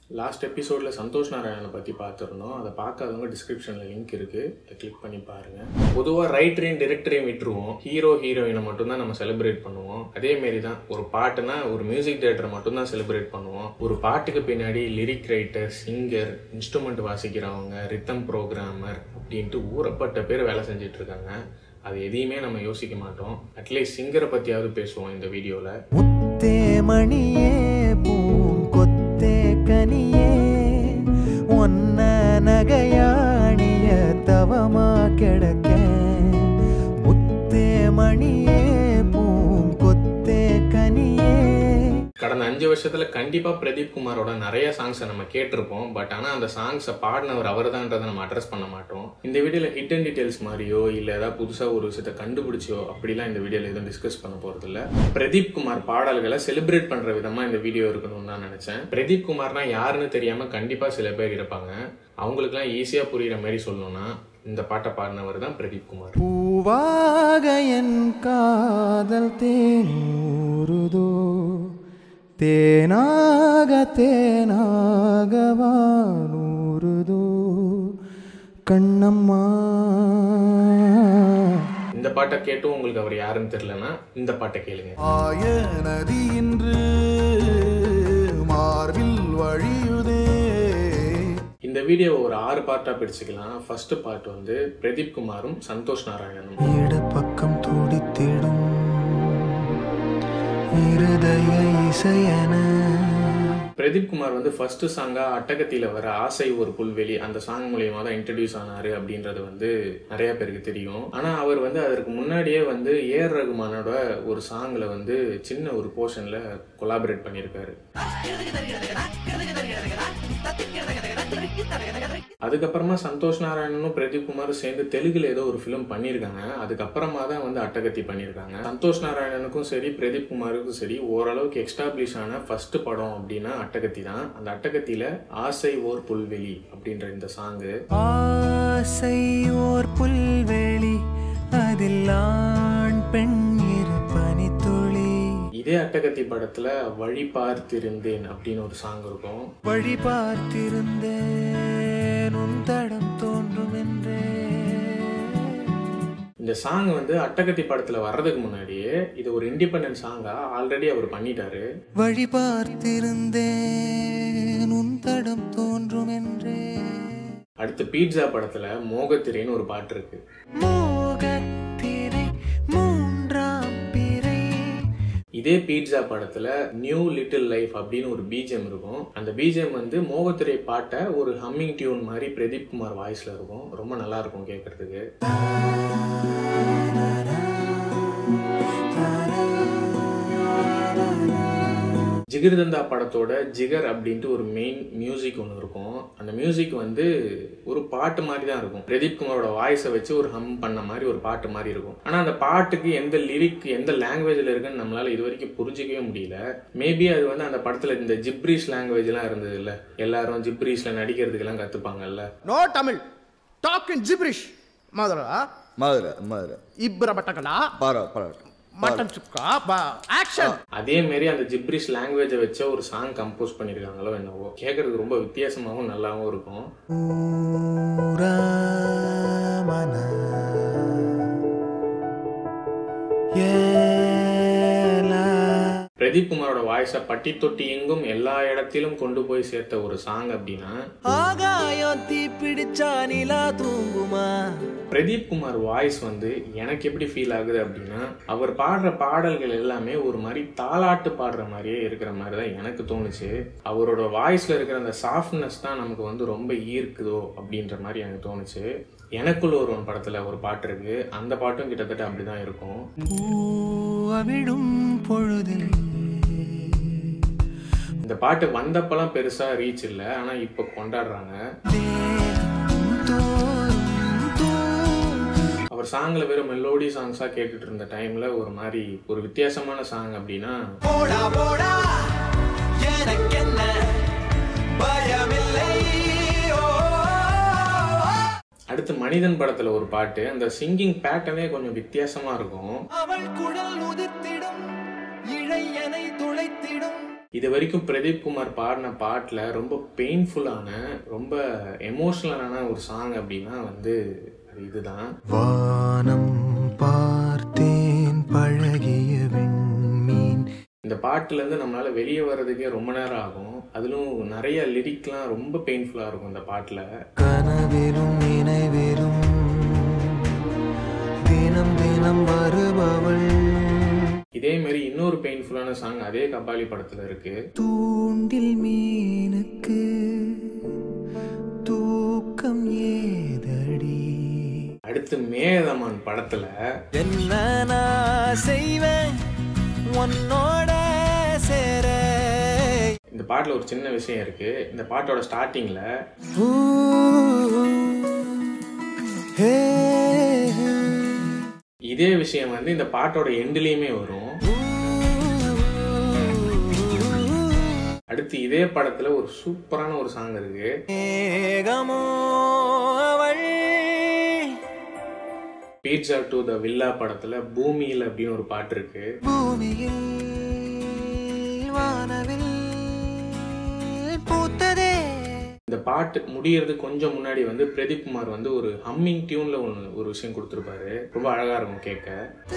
Last எபிசோடில் சந்தோஷ் நாராயணனை பற்றி பார்த்துருந்தோம் அதை பார்க்காதவங்க டிஸ்கிரிப்ஷனில் லிங்க் இருக்குது அதை கிளிக் பண்ணி பாருங்கள் பொதுவாக ரைட்டரையும் டிரெக்டரையும் விட்டுருவோம் ஹீரோ ஹீரோயினை மட்டும்தான் நம்ம செலிப்ரேட் பண்ணுவோம் அதே மாரி தான் ஒரு பாட்டுனா ஒரு மியூசிக் டேரக்டரை மட்டும்தான் செலிப்ரேட் பண்ணுவோம் ஒரு பாட்டுக்கு பின்னாடி லிரிக் ரைட்டர் சிங்கர் இன்ஸ்ட்ருமெண்ட் வாசிக்கிறவங்க ரித்தம் ப்ரோக்ராமர் அப்படின்ட்டு ஊறப்பட்ட பேர் வேலை செஞ்சுட்டு இருக்காங்க அது எதையுமே நம்ம யோசிக்க மாட்டோம் அட்லீஸ்ட் சிங்கரை பற்றியாவது பேசுவோம் இந்த வீடியோவில் முத்தே மணியே பூங்கொத்தே கனியே ஒன்ன நகையாணிய தவமா கிடக்க முத்தே மணியே பூங்கொத்தே கனியே கடந்த அஞ்சு வருஷத்துல கண்டிப்பா பிரதீப் குமாரோட நிறைய சாங்ஸை நம்ம கேட்டிருப்போம் பட் ஆனா அந்த சாங்ஸை பாடினவர் அவர் நம்ம அட்ரஸ் பண்ண மாட்டோம் இந்த வீடியோல ஹிடன் டீடைல்ஸ் மாதிரியோ இல்ல ஏதாவது புதுசா ஒரு விஷயத்த கண்டுபிடிச்சோ அப்படிலாம் இந்த வீடியோல எதுவும் டிஸ்கஸ் பண்ண போறது இல்ல பிரதீப் குமார் பாடல்களை செலிப்ரேட் பண்ற விதமா இந்த வீடியோ இருக்கணும்னு தான் நினைச்சேன் பிரதீப் குமார்னா யாருன்னு தெரியாம கண்டிப்பா சில பேர் இருப்பாங்க அவங்களுக்குலாம் ஈஸியா புரியுற மாதிரி சொல்லணும்னா இந்த பாட்டை பாடினவர் தான் பிரதீப் குமார் பூவாக என் காதல் தேனூருதோ தேனாக தேனாக வானூருதோ கண்ணம்மா இந்த பாட்டை கேட்டும் உங்களுக்கு அவர் யாருன்னு தெரியலனா இந்த பாட்டை கேளுங்க ஆய நதி இன்று மார்பில் வழியுதே இந்த வீடியோ ஒரு ஆறு பார்ட்டா பிரிச்சுக்கலாம் ஃபர்ஸ்ட் பார்ட் வந்து பிரதீப் குமாரும் சந்தோஷ் நாராயணனும் இடப்பக்கம் துடித்திடும் இருதய இசையன பிரதீப் குமார் வந்து ஃபர்ஸ்ட் சாங்கா அட்டகத்தில வர ஆசை ஒரு புல்வெளி அந்த சாங் மூலியமா தான் இன்ட்ரடியூஸ் ஆனாரு அப்படின்றது வந்து நிறைய பேருக்கு தெரியும் ஆனா அவர் வந்து அதற்கு முன்னாடியே வந்து ஏஆர் ரகுமானோட ஒரு சாங்ல வந்து சின்ன ஒரு போர்ஷன்ல கொலாபரேட் பண்ணியிருக்காரு அதுக்கப்புறமா சந்தோஷ் நாராயணனும் பிரதீப் குமாரும் சேர்ந்து தெலுங்குல ஏதோ ஒரு ஃபிலிம் பண்ணியிருக்காங்க அதுக்கப்புறமா தான் வந்து அட்டகத்தி பண்ணியிருக்காங்க சந்தோஷ் நாராயணனுக்கும் சரி பிரதீப் குமாருக்கும் சரி ஓரளவுக்கு எக்ஸ்டாப்ளிஷ் ஆன ஃபர்ஸ்ட் படம் அப்படின்னா அட்டகத்தி தான் அந்த அட்டகத்தியில ஆசை ஓர் புல்வெளி அப்படின்ற இந்த சாங்கு ஆசை ஓர் புல்வெளி அதில் ஆண் பெண் இரு பனித்துளி இதே அட்டகத்தி படத்துல வழி பார்த்திருந்தேன் அப்படின்னு ஒரு சாங் இருக்கும் வழி பார்த்திருந்தேன் உன் தடம் தோன்றும் என்றே இந்த சாங் வந்து அட்டகத்தி படத்துல வர்றதுக்கு முன்னாடியே இது ஒரு இண்டிபெண்டன்ட் சாங்கா ஆல்ரெடி அவர் பண்ணிட்டாரு வழி பார்த்திருந்தேன் உன் தடம் தோன்றும் என்றே அடுத்து பீட்சா படத்துல மோகத்திரைன்னு ஒரு பாட்டு இருக்கு மோகத்திரை மூன்றாம் பிறை இதே பீட்சா படத்துல நியூ லிட்டில் லைஃப் அப்படின்னு ஒரு பீஜம் இருக்கும் அந்த பீஜம் வந்து மோகத்திரை பாட்டை ஒரு ஹம்மிங் டியூன் மாதிரி பிரதீப் குமார் வாய்ஸ்ல இருக்கும் ரொம்ப நல்லா இருக்கும் கேட்கறதுக்கு ஜிகிர்தந்தா படத்தோட ஜிகர் அப்படின்ட்டு ஒரு மெயின் மியூசிக் ஒன்று இருக்கும் அந்த மியூசிக் வந்து ஒரு பாட்டு மாதிரி தான் இருக்கும் பிரதீப் குமாரோட வாய்ஸை வச்சு ஒரு ஹம் பண்ண மாதிரி ஒரு பாட்டு மாதிரி இருக்கும் ஆனால் அந்த பாட்டுக்கு எந்த லிரிக் எந்த லாங்குவேஜில் இருக்குன்னு நம்மளால இது வரைக்கும் புரிஞ்சிக்கவே முடியல மேபி அது வந்து அந்த படத்தில் இந்த ஜிப்ரீஸ் லாங்குவேஜ்லாம் இருந்தது இல்லை எல்லாரும் ஜிப்ரீஸில் நடிக்கிறதுக்கெல்லாம் கற்றுப்பாங்கல்ல no Tamil talk in gibberish Mathura Madurai Madurai இப்ர பட்டகலா பரவ பரவ மட்டன் சுக்கா ஆக்ஷன் அதே மாதிரி அந்த ஜிப்ரிஷ் லாங்குவேஜை வச்ச ஒரு சாங் கம்போஸ் பண்ணியிருக்காங்களோ என்னவோ கேட்கறதுக்கு ரொம்ப வித்தியாசமாகவும் நல்லாவும் இருக்கும் ஊராமன ஏலா பிரதீப் குமாரோட வாய்ஸை பட்டி தொட்டி எங்கும் எல்லா இடத்திலும் கொண்டு போய் சேர்த்த ஒரு சாங் அப்படின்னா ஆகாயம் தீ பிடிச்சா நிலா தூங்குமா பிரதீப் குமார் வாய்ஸ் வந்து எனக்கு எப்படி ஃபீல் ஆகுது அப்படின்னா அவர் பாடுற பாடல்கள் எல்லாமே ஒரு மாதிரி தாலாட்டு பாடுற மாதிரியே இருக்கிற மாதிரி தான் எனக்கு தோணுச்சு அவரோட வாய்ஸ்ல இருக்கிற அந்த சாஃப்ட்னஸ் தான் நமக்கு வந்து ரொம்ப ஈர்க்குதோ அப்படின்ற மாதிரி எனக்கு தோணுச்சு எனக்குள்ள ஒருவன் படத்துல ஒரு பாட்டு இருக்கு அந்த பாட்டும் கிட்டத்தட்ட அப்படிதான் இருக்கும் பூவிடும் பொழுதில் இந்த பாட்டு வந்தப்பெல்லாம் பெருசா ரீச் இல்லை ஆனா இப்போ கொண்டாடுறாங்க தேகம் தோறும் தூ- அவர் சாங்ல வெறும் மெலோடி சாங்ஸா கேட்டுட்டு இருந்த டைம்ல ஒரு மாதிரி ஒரு வித்தியாசமான சாங் அப்படின்னா போடா போடா எனக்கென்ன பயமில்லை ஓ அடுத்து மனிதன் படத்துல ஒரு பாட்டு அந்த சிங்கிங் பேட்டர்னே கொஞ்சம் வித்தியாசமா இருக்கும் அவள் குழல் உதிர்த்திடும் இழையனை துளைத்திடும் இது வரைக்கும் பிரதீப் குமார் பாடின பாட்டில் ரொம்ப பெயின்ஃபுல்லான ரொம்ப எமோஷ்னலான ஒரு சாங் அப்படின்னா வந்து அது இதுதான் வானம் பார்த்தேன் பழகிய விண்மீன் இந்த பாட்டுலேருந்து நம்மளால் வெளியே வர்றதுக்கே ரொம்ப நேரம் ஆகும் அதிலும் நிறைய லிரிக்லாம் ரொம்ப பெயின்ஃபுல்லாக இருக்கும் இந்த பாட்டில் கனவிலும் நினைவிலும் தினம் தினம் வருபவள் இதே மாதிரி இன்னொரு பெயின்ஃபுல்லான சாங் அதே கபாலி படத்தில் இருக்கு தூண்டில் மீனுக்கு தூக்கம் ஏதடி அடுத்து மேதமான் படத்தில் என்ன நான் செய்வேன் உன்னோட சேர இந்த பாட்டில் ஒரு சின்ன விஷயம் இருக்கு இந்த பாட்டோட ஸ்டார்டிங்கில் ஊ, ஹே, இதே விஷயம் வந்து இந்த பாட்டோட எண்ட்லேயுமே வரும் அடுத்து இதே படத்துல ஒரு சூப்பரான ஒரு சாங் இருக்கு மேகமோ அவள் பீட்சா டு த வில்லா படத்துல பூமியில் அப்படின்னு ஒரு பாட்டு இருக்கு பூமியில் வானவில் பூத்ததே இந்த பாட்டு முடியறது கொஞ்சம் முன்னாடி வந்து பிரதீப் குமார் வந்து ஒரு ஹம்மிங் டியூன்ல ஒன்று ஒரு விஷயம் கொடுத்துருப்பாரு ரொம்ப அழகா இருக்கும் கேட்க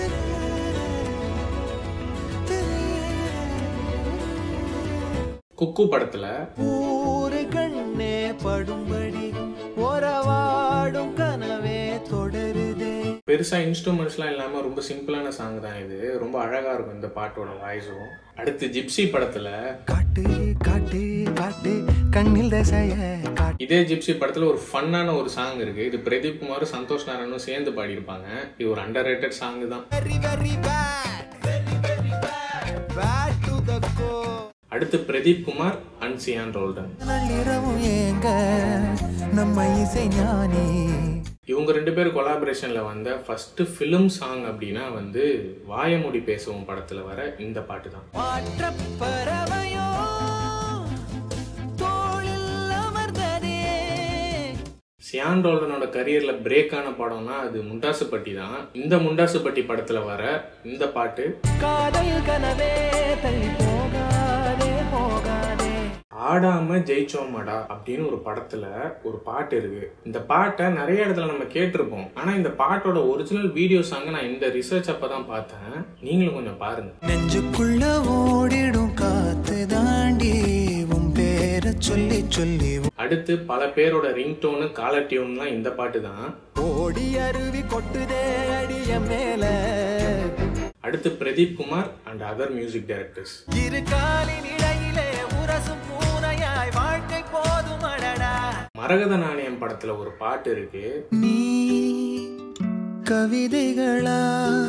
குக்கு படத்துல ஊரு கண்ணே படும்படி ஒரவாடும் கனவே தொடருதே பெருசா இன்ஸ்ட்ருமெண்ட்ஸ்லாம் இல்லாம ரொம்ப சிம்பிளான சாங் தான் இது ரொம்ப அழகா இருக்கும் இந்த பாட்டோட வாய்ஸும் அடுத்து ஜிப்சி படத்துல காட்டு காட்டு காட்டு கண்ணில் தசைய காட்டு இதே ஜிப்சி படத்துல ஒரு ஃபன்னான ஒரு சாங் இருக்கு இது பிரதீப் குமாரும் சந்தோஷ் நாராயணும் சேர்ந்து பாடியிருப்பாங்க இது ஒரு அண்டர் ரேட்டட் சாங் தான் very very bad very very bad bad to the go அடுத்து பிரதீப் குமார் அண்ட் சியான் ரோல்டன் நள்ளிரவும் ஏங்க நம்ம இசை ஞானி இவங்க ரெண்டு பேர் கொலாபரேஷன்ல வந்த ஃபர்ஸ்ட் ஃபிலிம் சாங் அப்படின்னா வந்து வாயமொழி பேசுவோம் படத்துல வர இந்த பாட்டு தான் மாற்றப் பறவையோ தோளில் அமர்ந்ததே சியான் ரோல்டனோட கரியர்ல பிரேக் ஆன படம்னா அது முண்டாசுப்பட்டி தான் இந்த முண்டாசுப்பட்டி படத்துல வர இந்த பாட்டு காதல் கனவே தள்ளி போகாதே போகாதே ஆடாம ஜெயிச்சோமாடா அப்படின்னு ஒரு படத்துல ஒரு பாட்டு இருக்கு இந்த பாட்டை நிறைய இடத்துல நம்ம கேட்டிருப்போம் ஆனா இந்த பாட்டோட ஒரிஜினல் வீடியோ சாங்க நான் இந்த ரிசர்ச் அப்பதான் பார்த்தேன் நீங்களும் கொஞ்சம் பாருங்க நெஞ்சுக்குள்ள ஓடிடும் காத்து தாண்டி உன் பேரை சொல்லி சொல்லி அடுத்து பல பேரோட ரிங்டோனு காலர் டியூன்லாம் இந்த பாட்டு தான் ஓடி அருவி கொட்டுதே அடிய மேல அடுத்து Pradeep Kumar and other music directors இரு காலின் இடையிலே உரசும் பூனையாய் வாழ்க்கை போதும் அடடா மரகத நாணயம் படத்துல ஒரு பாட்டு இருக்கு நீ கவிதைகளா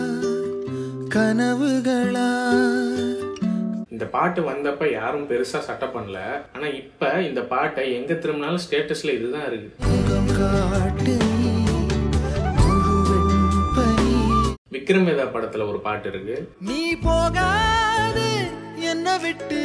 கனவுகளா இந்த பாட்டு வந்தப்ப யாரும் பெருசா சட்டை பண்ணல ஆனா இப்ப இந்த பாட்டை எங்க திரும்பினாலும் ஸ்டேட்டஸ்ல இதுதான் இருக்கு முகம் காட்டு நீ, முழுவெண் பனி. விக்ரம் வேதா படத்துல ஒரு பாட்டு இருக்கு நீ போகாது என்ன விட்டு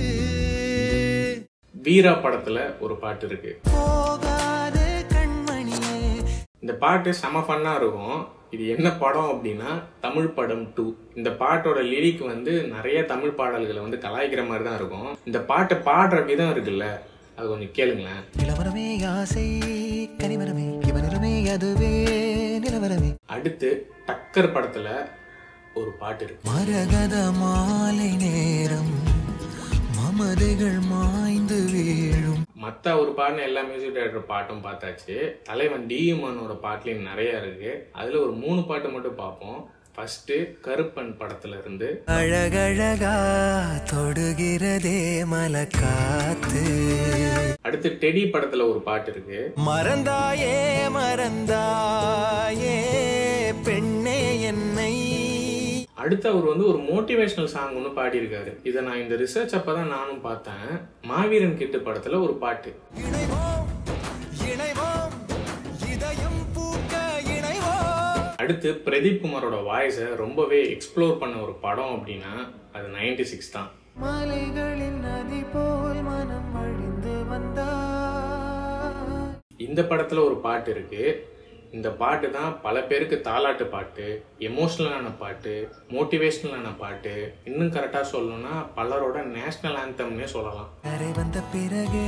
வீரா படத்துல ஒரு பாட்டு இருக்கு போகாது கண்மணியே இந்த பாட்டு செம ஃபன்னா இருக்கும் இது என்ன படம் அப்படின்னா தமிழ் படம் டூ இந்த பாட்டோட லிரிக் வந்து நிறைய தமிழ் பாடல்களை வந்து கலாய்க்கிற மாதிரி தான் இருக்கும் இந்த பாட்டை பாடுற விதம் இருக்குல்ல அது கொஞ்சம் கேளுங்களேன் நிலவரமே ஆசை கனிமரமே இவனிடமே அதுவே நிலவரமே அடுத்து டக்கர் படத்துல ஒரு பாட்டு இருக்கு மரகத மாலை நேரம் மமதைகள் மாய்ந்து வீழும் மற்ற ஒரு பாடின எல்லா மியூசிக் டைரக்டர் பாட்டும் பார்த்தாச்சு தலைவன் டிஎம்ஆனோட பாட்டுலையும் நிறைய இருக்கு அதுல ஒரு மூணு பாட்டு மட்டும் பார்ப்போம் ஃபர்ஸ்ட் கருப்பன் படத்துல இருந்து அழகழகா தொடுகிறதே மலக்காத்து அடுத்து டெடி படத்துல ஒரு பாட்டு இருக்கு மறந்தாயே மறந்தாயே பெண்ணே என்னை அடுத்து அவர் வந்து ஒரு மோட்டிவேஷனல் சாங் ஒன்று பாடியிருக்காரு இதை நான் இந்த ரிசர்ச் அப்பதான் நானும் பார்த்தேன் மாவீரன் கிட்டு படத்துல ஒரு பாட்டு இணைவோம் இணைவோம் இதயம் பூக்க இணைவோம் அடுத்து பிரதீப் குமாரோட வாய்ஸை ரொம்பவே எக்ஸ்ப்ளோர் பண்ண ஒரு படம் அப்படின்னா அது நைன்டி சிக்ஸ் தான் மலைகளின் நதி போல் மனம் வழிந்து வந்தா இந்த படத்துல ஒரு பாட்டு இருக்கு இந்த பாட்டு தான் பல பேருக்கு தாலாட்டு பாட்டு எமோஷ்னலான பாட்டு மோட்டிவேஷ்னலான பாட்டு இன்னும் கரெக்டாக சொல்லணும்னா பலரோட நேஷ்னல் ஆந்தம்னே சொல்லலாம் கரை வந்த பிறகே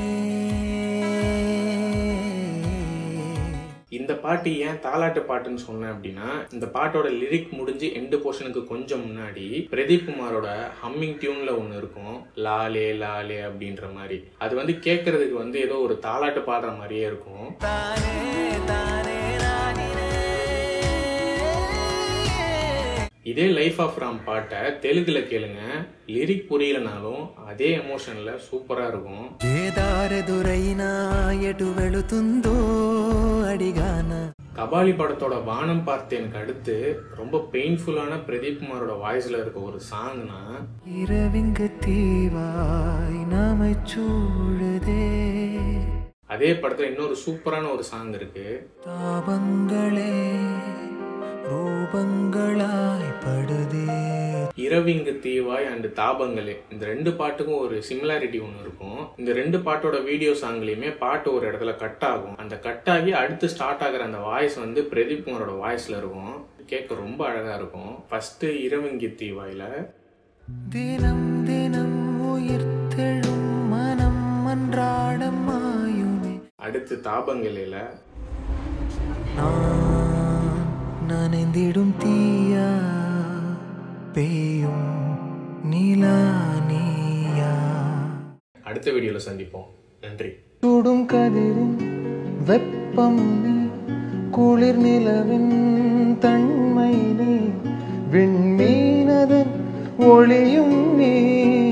இந்த பாட்டு ஏன் தாலாட்டு பாட்டுன்னு சொன்னேன் அப்படின்னா இந்த பாட்டோட லிரிக் முடிஞ்சு எண்டு போர்ஷனுக்கு கொஞ்சம் முன்னாடி பிரதீப் குமாரோட ஹம்மிங் டியூன்ல ஒன்று இருக்கும் லாலே லாலே அப்படின்ற மாதிரி அது வந்து கேட்கறதுக்கு வந்து ஏதோ ஒரு தாலாட்டு பாடுற மாதிரியே இருக்கும் தானே தானே நானினே இதே லைஃப் ஆஃப் ராம் பாட்டை தெலுங்குல கேளுங்க லிரிக் புரியலனாலும் அதே எமோஷன்ல சூப்பரா இருக்கும் ఏదారెదురైనా ఎటు వెళుతుందో అడిగాన கபாலி படத்தோட வானம் பார்த்தேனுக்கு அடுத்து ரொம்ப பெயின்ஃபுல்லான பிரதீப் குமாரோட வாய்ஸ்ல இருக்க ஒரு சாங்னா இரவிங்கு தீவாய் நாமை சூழுதே அதே படத்துல இன்னொரு சூப்பரான ஒரு சாங் இருக்கு தாபங்களே ரூபங்களாய் படுதே இரவிங்கு தீவாய் அண்ட் தாபங்களே இந்த ரெண்டு பாட்டுக்கும் ஒரு சிமிலாரிட்டி ஒன்று இருக்கும் இந்த ரெண்டு பாட்டோட வீடியோ சாங்லயுமே பாட்டு ஒரு இடத்துல கட் ஆகும் அந்த கட் ஆகி அடுத்து ஸ்டார்ட் ஆகுற அந்த வாய்ஸ் வந்து பிரதீப் குமாரோட வாய்ஸ்ல இருக்கும் கேட்க ரொம்ப அழகா இருக்கும் ஃபர்ஸ்ட் இரவிங்கி தீவாயில தினம் தினம் உயிர்த்தெழும் மனம் அன்றாடம் மாயுமே அடுத்து தாபங்கலையில நான் நனைந்திடும் தீயா பெய்யும் நிலா நீயா அடுத்த வீடியோல சந்திப்போம் நன்றி சுடும் கதிரின் வெப்பம் நீ குளிர் நிலவின் தன்மை நீ விண்மீனதன் ஒளியும் நீ